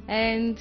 and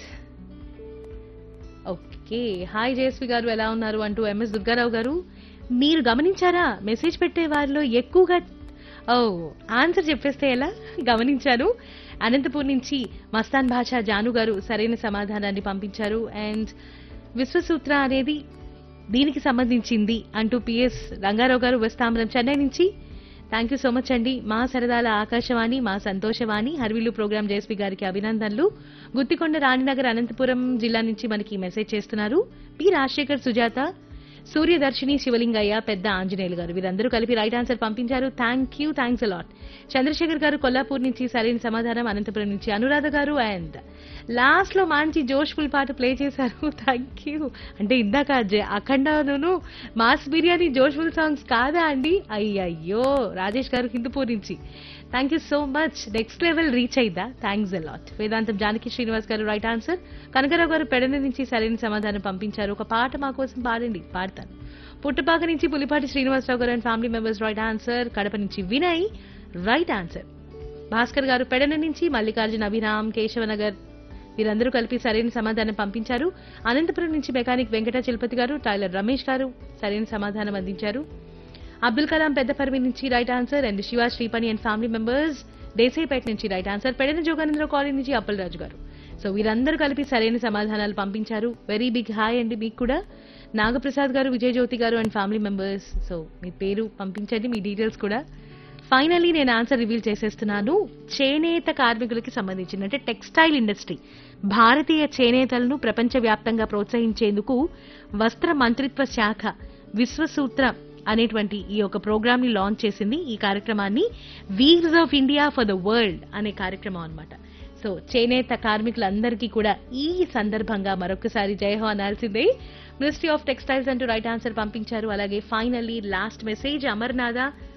okay hi Jayashree గారు ఎలా ఉన్నారు అంటూ ఎంఎస్ దుర్గారావు గారు మీరు గమనించారా మెసేజ్ పెట్టే వారిలో ఎక్కువగా ఓ ఆన్సర్ చెప్పేస్తే ఎలా గమనించాను అనంతపూర్ నుంచి మస్తాన్ భాషా జాను గారు సరైన సమాధానాన్ని పంపించారు అండ్ విశ్వసూత్ర అనేది దీనికి సంబంధించింది అంటూ పిఎస్ రంగారావు గారు వస్తాంబరం చెన్నై నుంచి థ్యాంక్ యూ సో మచ్ అండి మా సరదాల ఆకాశవాణి మా సంతోషవాణి హర్విల్లు ప్రోగ్రాం జేఎస్పీ గారికి అభినందనలు గుత్తికొండ రాణినగర్ అనంతపురం జిల్లా నుంచి మనకి మెసేజ్ చేస్తున్నారు పి రాజశేఖర్ సుజాత సూర్యదర్శిని శివలింగయ్య పెద్ద ఆంజనేయులు గారు వీరందరూ కలిపి రైట్ ఆన్సర్ పంపించారు thank you thanks a lot Chandrasekhar garu Kollapur నుంచి సరైన సమాధానం అనంతపురం నుంచి అనురాధ గారు అండ్ లాస్ట్ లో మంచి జోష్ఫుల్ పాట ప్లే చేశారు థ్యాంక్ యూ అంటే ఇందాక జ- అఖండను మాస్ బిర్యానీ జోష్ఫుల్ సాంగ్స్ కాదా అండి అయ్యయ్యో రాజేష్ గారు హిందూపూర్ నుంచి thank you so much next level reach అయిద్దా థ్యాంక్స్ అలాట్ వేదాంతం జానకి శ్రీనివాస్ గారు రైట్ ఆన్సర్ కనకరావు గారు పెడన నుంచి సరైన సమాధానం పంపించారు ఒక పాట మా కోసం పాడండి పాడతాను పుట్టపాక నుంచి Pulipati Srinivasarao garu and family members right answer Kadapa నుంచి వినయ్ రైట్ ఆన్సర్ భాస్కర్ గారు పెడన నుంచి మల్లికార్జున అభిరామ్ కేశవనగర్ వీరందరూ కలిపి సరైన సమాధానం పంపించారు అనంతపురం నుంచి మెకానిక్ వెంకట చలపతి గారు టైలర్ రమేష్ గారు సరైన సమాధానం అందించారు అబ్దుల్ కలాం పెద్దపర్వి నుంచి right answer and Siva Sripani and family members Desaipet నుంచి right answer Pedana Joganandra college నుంచి అప్పలరాజు గారు సో వీరందరూ కలిపి సరైన సమాధానాలు పంపించారు వెరీ బిగ్ హాయ్ అండి మీకు కూడా నాగప్రసాద్ గారు Vijay Jyothi garu and family members so మీ పేరు పంపించండి మీ డీటెయిల్స్ కూడా ఫైనలీ నేను ఆన్సర్ రివీల్ చేసేస్తున్నాను చేనేత కార్మికులకి సంబంధించిన అంటే టెక్స్టైల్ ఇండస్ట్రీ భారతీయ చేనేతలను ప్రపంచవ్యాప్తంగా ప్రోత్సహించేందుకు వస్త్ర మంత్రిత్వ శాఖ విశ్వసూత్ర అనేటువంటి ఈ యొక్క ప్రోగ్రామ్ ని లాంచ్ చేసింది ఈ కార్యక్రమాన్ని weavers of India for the world అనే కార్యక్రమం అన్నమాట సో చేనేత కార్మికులందరికీ కూడా ఈ సందర్భంగా మరొకసారి జయహో అనాల్సిందే మినిస్ట్రీ ఆఫ్ టెక్స్టైల్స్ అంటూ రైట్ ఆన్సర్ పంపించారు అలాగే finally last message Amarnatha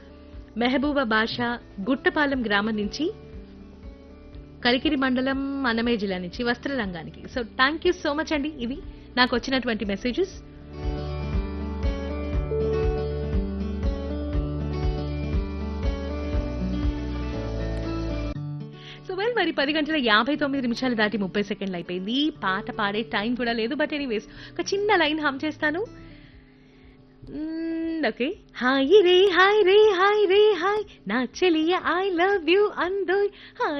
Mehbooba Basha Guttapalem గ్రామం నుంచి కలికిరి మండలం అన్నమే జిల్లా నుంచి వస్త్ర రంగానికి so thank you so much అండి ఇవి నాకు వచ్చినటువంటి మెసేజెస్ సో వెల్ మరి పది గంటల యాభై తొమ్మిది నిమిషాలు దాటి ముప్పై సెకండ్లు అయిపోయింది పాట పాడే టైం కూడా లేదు బట్ ఎనీవేస్ ఒక చిన్న లైన్ హమ్ చేస్తాను ఓకే హాయ్ రే హాయ్ రే హాయ్ రే హాయ్ నా చెలియ ఐ లవ్ యూ అందోయ్ హాయ్